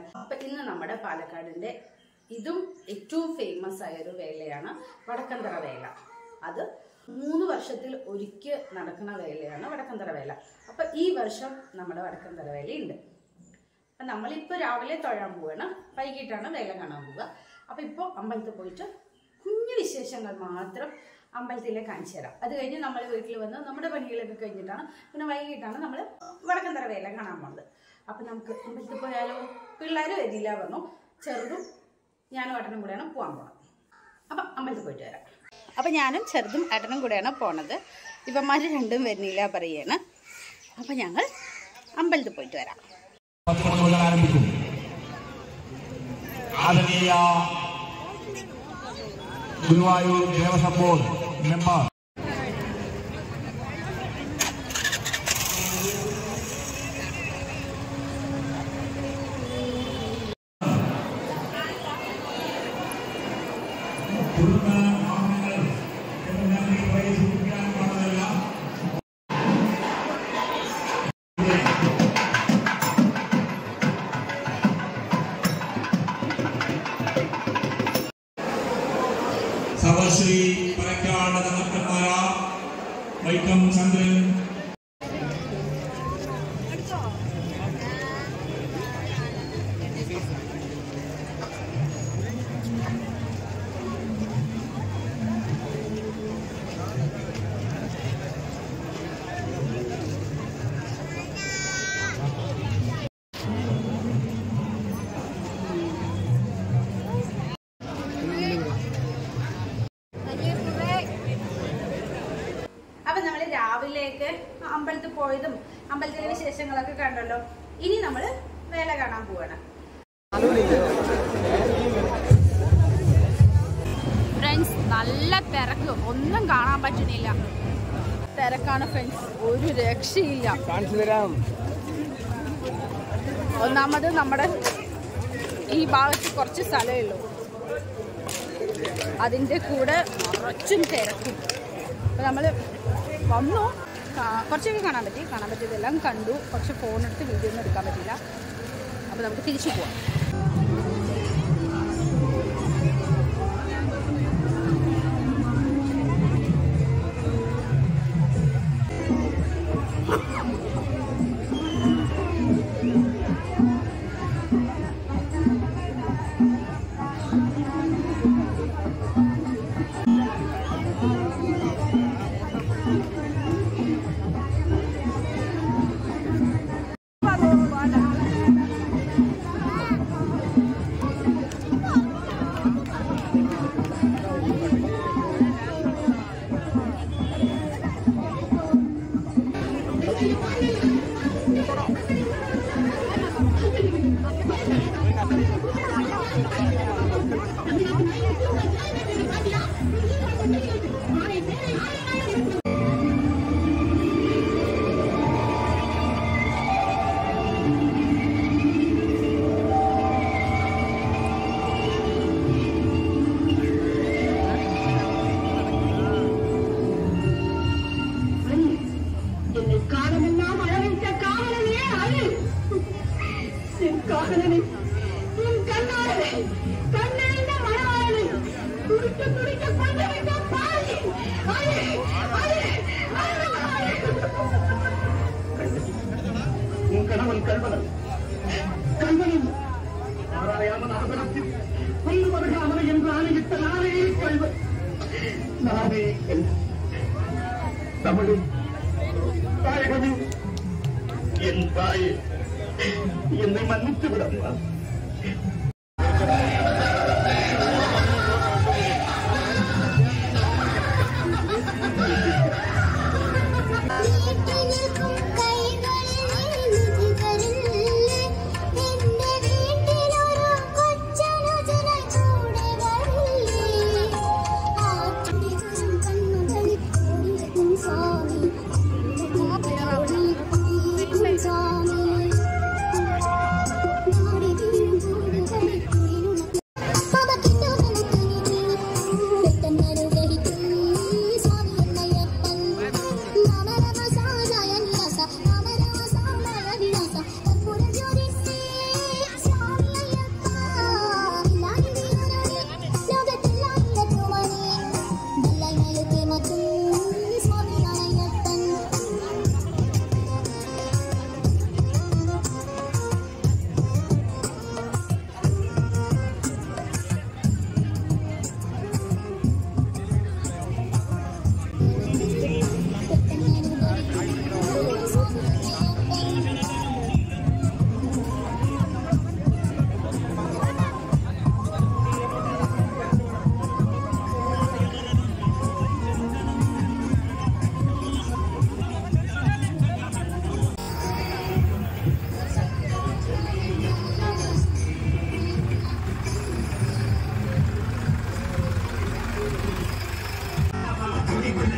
അപ്പൊ ഇന്ന് നമ്മുടെ പാലക്കാടിന്റെ ഇതും ഏറ്റവും ഫേമസ് ആയ ഒരു വേലയാണ് വടക്കന്തറ വേല അത് മൂന്ന് വർഷത്തിൽ ഒരിക്കൽ നടക്കുന്ന വേലയാണ് വടക്കന്തറ വേല അപ്പൊ ഈ വർഷം നമ്മുടെ വടക്കന്തറ വേലയുണ്ട് അപ്പൊ നമ്മളിപ്പോ രാവിലെ തൊഴാൻ പോവാണ് വൈകിട്ടാണ് വേല കാണാൻ പോവുക അപ്പൊ ഇപ്പൊ അമ്പലത്തിൽ പോയിട്ട് കുഞ്ഞു വിശേഷങ്ങൾ മാത്രം അമ്പലത്തിലെ കാണിച്ചു തരാം അത് കഴിഞ്ഞ് നമ്മൾ വീട്ടിൽ വന്ന് നമ്മുടെ പണികളൊക്കെ കഴിഞ്ഞിട്ടാണ് പിന്നെ വൈകിട്ടാണ് നമ്മൾ വടക്കന്തറ വേല കാണാൻ പോകുന്നത് അപ്പൊ നമുക്ക് അമ്പലത്തിൽ പോയാലോ പിള്ളേർ വരില്ല പറഞ്ഞു ചെറുതും ഞാനും ഏട്ടനും കൂടെയാണ് പോകാൻ പോകണം അപ്പം അമ്പലത്തിൽ പോയിട്ട് വരാം അപ്പം ഞാനും ചെറുതും ഏട്ടനും കൂടെയാണ് പോണത് ഇവന്മാർ രണ്ടും വരുന്നില്ല പറയാണ് അപ്പം ഞങ്ങൾ അമ്പലത്തിൽ പോയിട്ട് വരാം പത്ത് മണി മുതൽ ആരംഭിക്കും ആദരണീയ ഗുരുവായൂർ ദേവസ്വം ബോർഡ് മെമ്പർ സർവശ്രീ പരക്കാട് തലക്കന്മാര വൈക്കം ചന്ദ്രൻ അപ്പം നമ്മൾ രാവിലെയൊക്കെ അമ്പലത്തിൽ പോയതും അമ്പലത്തിലെ വിശേഷങ്ങളൊക്കെ കണ്ടല്ലോ ഇനി നമ്മൾ വേല കാണാൻ പോവാണ് ഫ്രണ്ട്സ് നല്ല തിരക്ക് ഒന്നും കാണാൻ പറ്റണില്ല തിരക്കാണ് ഫ്രണ്ട്സ് ഒരു രക്ഷയില്ല ഒന്നാമത് നമ്മുടെ ഈ ഭാഗത്ത് കുറച്ച് സ്ഥലമേ ഉള്ളൂ അതിൻ്റെ കൂടെ നിറച്ചും തിരക്കും അപ്പോൾ നമ്മൾ വന്നു കാ- കുറച്ചൊക്കെ കാണാൻ പറ്റി കാണാൻ പറ്റിയതെല്ലാം കണ്ടു പക്ഷെ ഫോണെടുത്ത് വീഡിയോ ഒന്നും എടുക്കാൻ പറ്റില്ല അപ്പോൾ നമുക്ക് തിരിച്ചു പോവാം என்னை காலமெல்லாம் அளவைத்த காவலனே அழு என் காதலனை உன் கண்ணாளனை கண்ணறிந்த மணவாளனை துடிக்க துடிக்க கொண்டு வைத்த பாவி அழு அழு அழு உன் கணவன் கல்வனன் கல்வனின் ஆராயாமல் அவசரத்தில் கொண்டு வருகாமல் என்று ஆணையிட்ட நானே கல்வன் நானே கல்வன் தமிழில் தாயகமே என் தாயே என்னை மன்னித்து விடம்மா വീട്ടിലിരിക്കും കൈകളിൽ നിധികളില്ലേ എന്റെ വീട്ടിലൊരു കൊച്ചനുജനായി കൂടെ വരില്ലേ ആട്ടിലും കണ്ണുകളിൽ ഓടിക്കും സ്വാമി ഓടിക്കും സ്വാമി നാടി വീഴും കൂടുകൾ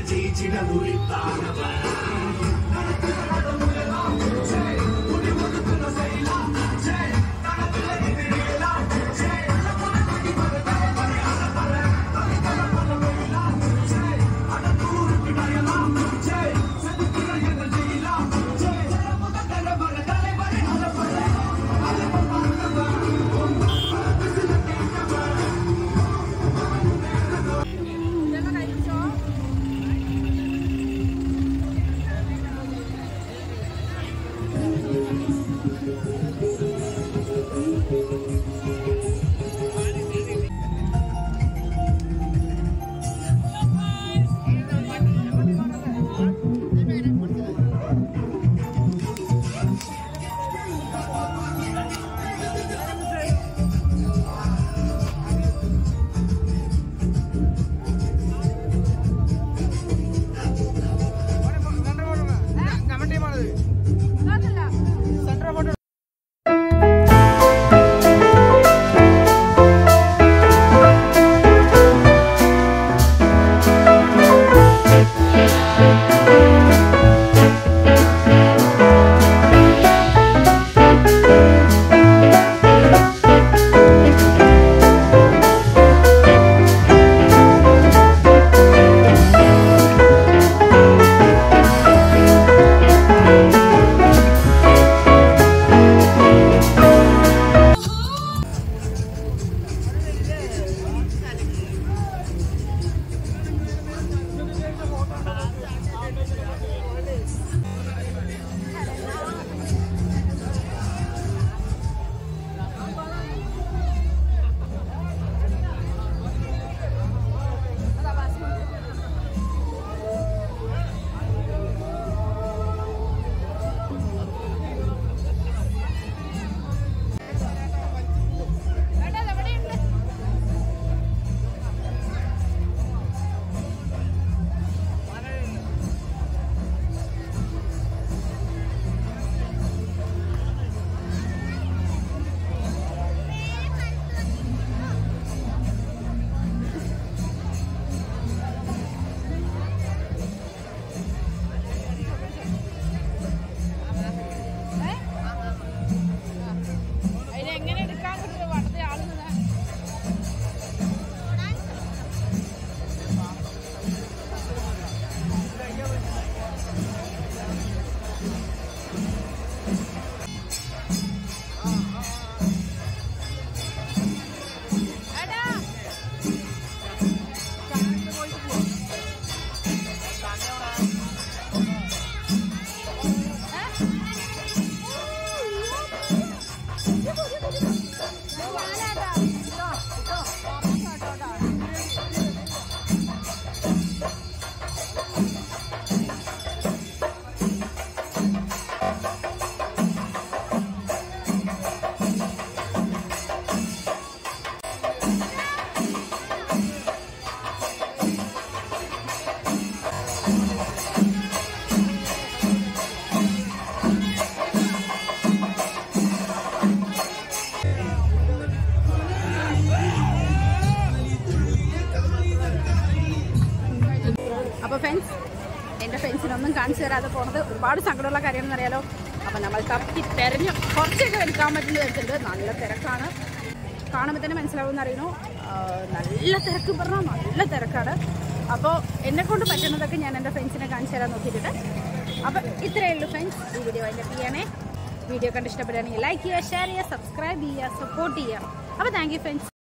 അപ്പോൾ ഫ്രണ്ട്സ് എൻ്റെ ഫ്രണ്ട്സിനൊന്നും കാണിച്ചു തരാതെ പോണത് ഒരുപാട് സങ്കടമുള്ള കാര്യമാണെന്ന് അറിയാലോ അപ്പോൾ നമ്മൾ തപ്പി തെരഞ്ഞു കുറച്ചൊക്കെ എടുക്കാൻ പറ്റുന്നത് വെച്ചിട്ടുണ്ട് നല്ല തിരക്കാണ് കാണുമ്പോൾ തന്നെ മനസ്സിലാവുമെന്ന് അറിയണു ആ, നല്ല തിരക്ക് പറഞ്ഞാൽ നല്ല തിരക്കാണ് അപ്പോൾ എന്നെ കൊണ്ട് പറ്റുന്നതൊക്കെ ഞാൻ എൻ്റെ ഫ്രണ്ട്സിനെ കാണിച്ചു തരാൻ നോക്കിയിട്ടുണ്ട് അപ്പോൾ ഇത്രയേ ഉള്ളൂ ഫ്രണ്ട്സ് ഈ വീഡിയോ അതിൻ്റെ ചെയ്യണേ വീഡിയോ കണ്ട് ഇഷ്ടപ്പെടുകയാണെങ്കിൽ ലൈക്ക് ചെയ്യുക ഷെയർ ചെയ്യുക സബ്സ്ക്രൈബ് ചെയ്യുക സപ്പോർട്ട് ചെയ്യുക അപ്പോൾ താങ്ക് യു ഫ്രണ്ട്സ്